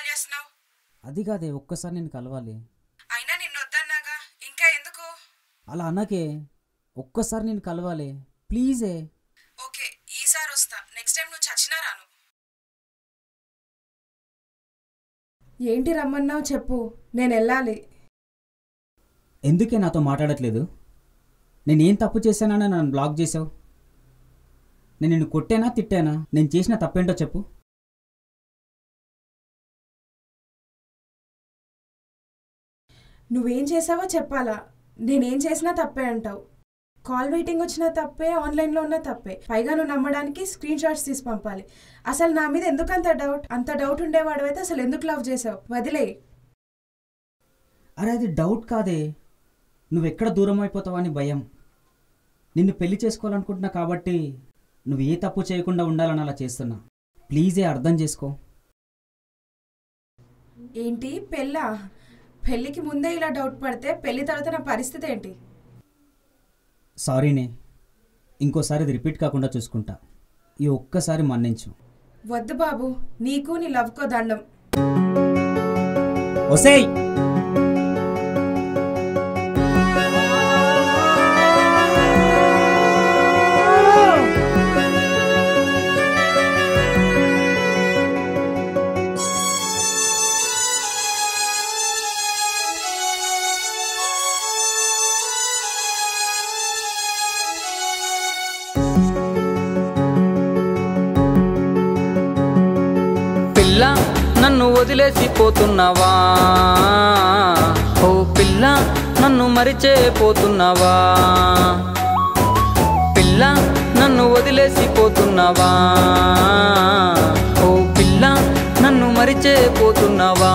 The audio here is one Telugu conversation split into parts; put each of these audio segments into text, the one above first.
కాల్ చేస్తున్నావు అది కాదే ఒక్కసారి నేను కలవాలి అయినా నిన్ను వద్దన్నాగా ఇంకా ఎందుకు అలా అనకే ఒక్కసారి నేను కలవాలి ప్లీజే ఓకే ఈసారి వస్తా నెక్స్ట్ టైం నువ్వు చచ్చినా రాను ఏంటి రమ్మన్నావు చెప్పు నేను వెళ్ళాలి ఎందుకే నాతో మాట్లాడట్లేదు నేనేం తప్పు చేశానని నన్ను బ్లాక్ చేసావు నేను నిన్ను కొట్టానా తిట్టానా నేను చేసిన తప్పేంటో చెప్పు నువ్వేం చేసావో చెప్పాలా నేనేం చేసినా తప్పే అంటావు కాల్ వెయిటింగ్ వచ్చినా తప్పే ఆన్లైన్లో ఉన్న తప్పే పైగా నువ్వు నమ్మడానికి స్క్రీన్ షాట్స్ తీసి పంపాలి అసలు నా మీద ఎందుకు అంత డౌట్ అంత డౌట్ ఉండేవాడు అసలు ఎందుకు లవ్ చేసావు వదిలే అరే అది డౌట్ కాదే నువ్వెక్కడ దూరం అయిపోతావని భయం నిన్ను పెళ్లి చేసుకోవాలనుకుంటున్నా కాబట్టి నువ్వు ఏ తప్పు చేయకుండా ఉండాలని అలా చేస్తున్నా ప్లీజే అర్థం చేసుకో ఏంటి పెళ్ళా పెళ్ళికి ముందే ఇలా డౌట్ పడితే పెళ్లి తర్వాత నా పరిస్థితి ఏంటి సారీనే ఇంకోసారి ఇది రిపీట్ కాకుండా చూసుకుంటా ఈ ఒక్కసారి మన్నించు వద్దు బాబు నీకు నీ లవ్కో దండం ఒసేయ్ పిల్ల నన్ను వదిలేసి పోతున్నావా ఓ పిల్ల నన్ను మరిచే పోతున్నావా పిల్ల నన్ను వదిలేసి పోతున్నావా ఓ పిల్ల నన్ను మరిచే పోతున్నావా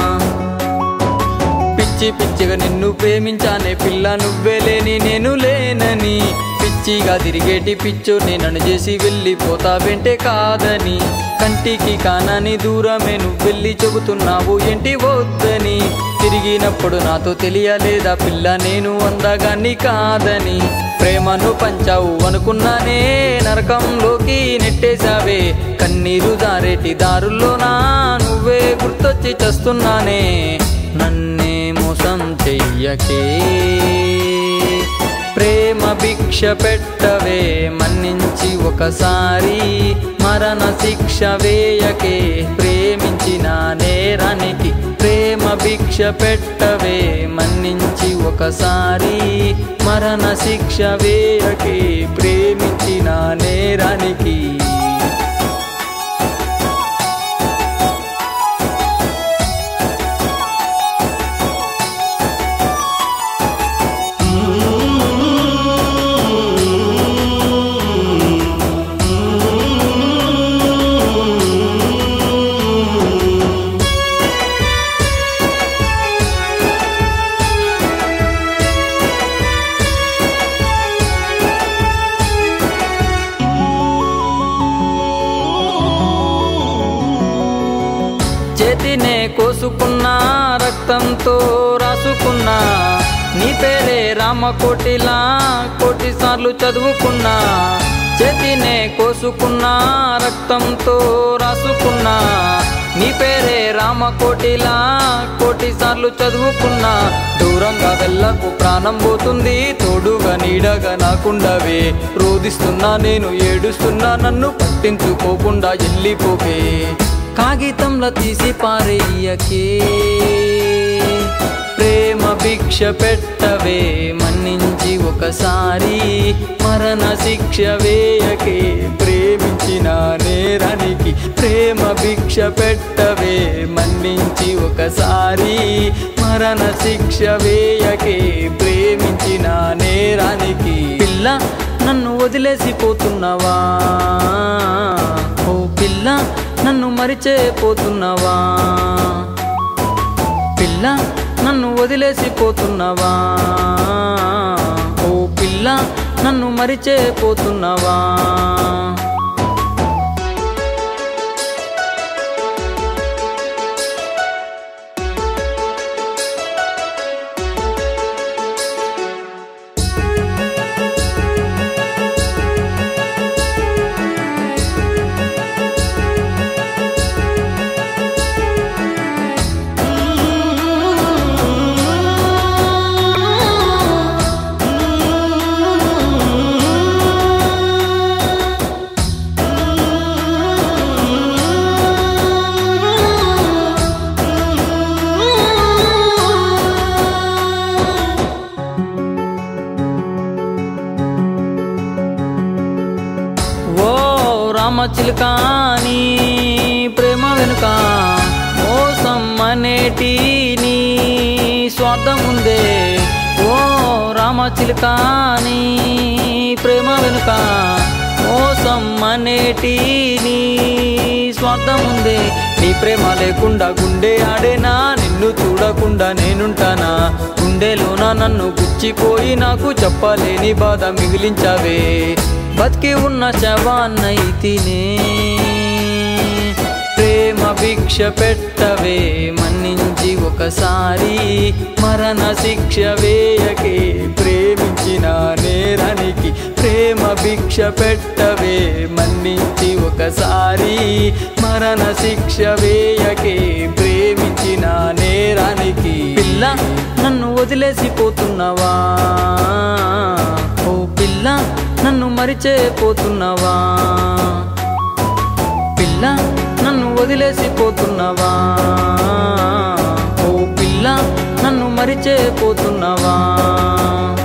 పిచ్చి పిచ్చిగా నిన్ను ప్రేమించానే పిల్ల నువ్వే లేని నేను లేనని పిచ్చిగా తిరిగేటి పిచ్చోని నన్ను చేసి వెళ్ళిపోతావేంటే కాదని కంటికి కానని దూరమే నువ్వు వెళ్ళి చెబుతున్నావు ఏంటి వద్దని తిరిగినప్పుడు నాతో తెలియలేదా పిల్ల నేను అందగాన్ని కాదని ప్రేమను పంచావు అనుకున్నానే నరకంలోకి నెట్టేశావే కన్నీరు దారేటి దారుల్లోనా నువ్వే గుర్తొచ్చి చస్తున్నానే నన్నే మోసం చెయ్యకే ప్రేమ భిక్ష పెట్టవే మన్నించి ఒకసారి మరణ శిక్ష వేయకే ప్రేమించిన నేరానికి ప్రేమ భిక్ష పెట్టవే మన్నించి ఒకసారి మరణ శిక్ష వేయకే ప్రేమించిన నేరానికి చేతినే కోసుకున్నా రక్తంతో రాసుకున్నా నీ పేరే రామకోటిలా కోటి సార్లు చదువుకున్నా చేతినే కోసుకున్నా రక్తంతో రాసుకున్నా నీ పేరే రామకోటిలా కోటి సార్లు చదువుకున్నా దూరంగా వెళ్ళకు ప్రాణం పోతుంది తోడుగా నీడగా నాకుండవే రోదిస్తున్నా నేను ఏడుస్తున్నా నన్ను పట్టించుకోకుండా వెళ్ళిపోకే కాగితంలో తీసి పారేయకే ప్రేమ భిక్ష పెట్టవే మన్నించి ఒకసారి మరణ శిక్ష వేయకే ప్రేమించిన నేరానికి ప్రేమ భిక్ష పెట్టవే మన్నించి ఒకసారి మరణ శిక్ష వేయకే ప్రేమించిన నేరానికి పిల్ల నన్ను వదిలేసి పోతున్నావా ఓ పిల్ల నన్ను మరిచే పోతున్నావా పిల్ల నన్ను వదిలేసి పోతున్నావా ఓ పిల్ల నన్ను మరిచే పోతున్నావా రామచిలుకాని ప్రేమ వెనుక మోసం అనేటి నీ స్వార్థం ఉందే ఓ రామచిలుకాని ప్రేమ వెనుక మోసం అనేటి నీ స్వార్థం ఉందే నీ ప్రేమ లేకుండా గుండె ఆడేనా నిన్ను చూడకుండా నేనుంటానా గుండెలోన నన్ను గుచ్చిపోయి నాకు చెప్పలేని బాధ మిగిలించావే బతికి ఉన్న శవాన్నైతినే ప్రేమ భిక్ష పెట్టవే మన్నించి ఒకసారి మరణ శిక్ష వేయకే ప్రేమించిన నేరానికి ప్రేమ భిక్ష పెట్టవే మన్నించి ఒకసారి మరణ శిక్ష వేయకే ప్రేమించిన నేరానికి పిల్ల నన్ను వదిలేసిపోతున్నావా ఓ పిల్ల నన్ను మరిచేపోతున్నావా పిల్ల నన్ను వదిలేసిపోతున్నావా ఓ పిల్ల నన్ను మరిచేపోతున్నావా